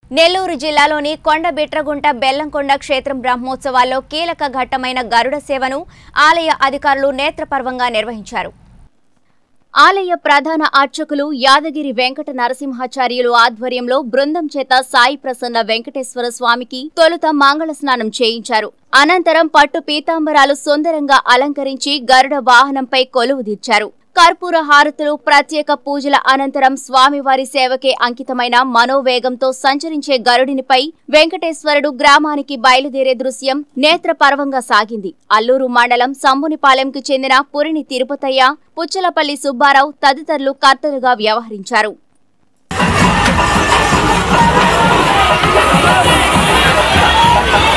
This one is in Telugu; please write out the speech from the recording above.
నెల్లూరు జిల్లాలోని కొండబిట్రగుంట బెల్లంకొండ క్షేత్రం బ్రహ్మోత్సవాల్లో కీలక ఘట్టమైన గరుడ సేవను ఆలయ అధికారులు నేత్రపర్వంగా నిర్వహించారు ఆలయ ప్రధాన అర్చకులు యాదగిరి వెంకట నరసింహాచార్యులు ఆధ్వర్యంలో బృందం చేత సాయి ప్రసన్న వెంకటేశ్వర స్వామికి తొలుత మంగళ స్నానం చేయించారు అనంతరం పట్టు పీతాంబరాలు సుందరంగా అలంకరించి గరుడ వాహనంపై కొలువుదీర్చారు కర్పూర హారతులు ప్రత్యేక పూజల అనంతరం స్వామివారి సేవకే అంకితమైన మనోవేగంతో సంచరించే గరుడినిపై వెంకటేశ్వరుడు గ్రామానికి బయలుదేరే దృశ్యం నేత్రపర్వంగా సాగింది అల్లూరు మండలం సంబునిపాలెంకు చెందిన పురిని తిరుపతయ్య పుచ్చలపల్లి సుబ్బారావు తదితరులు కర్తలుగా వ్యవహరించారు ¡Vamos!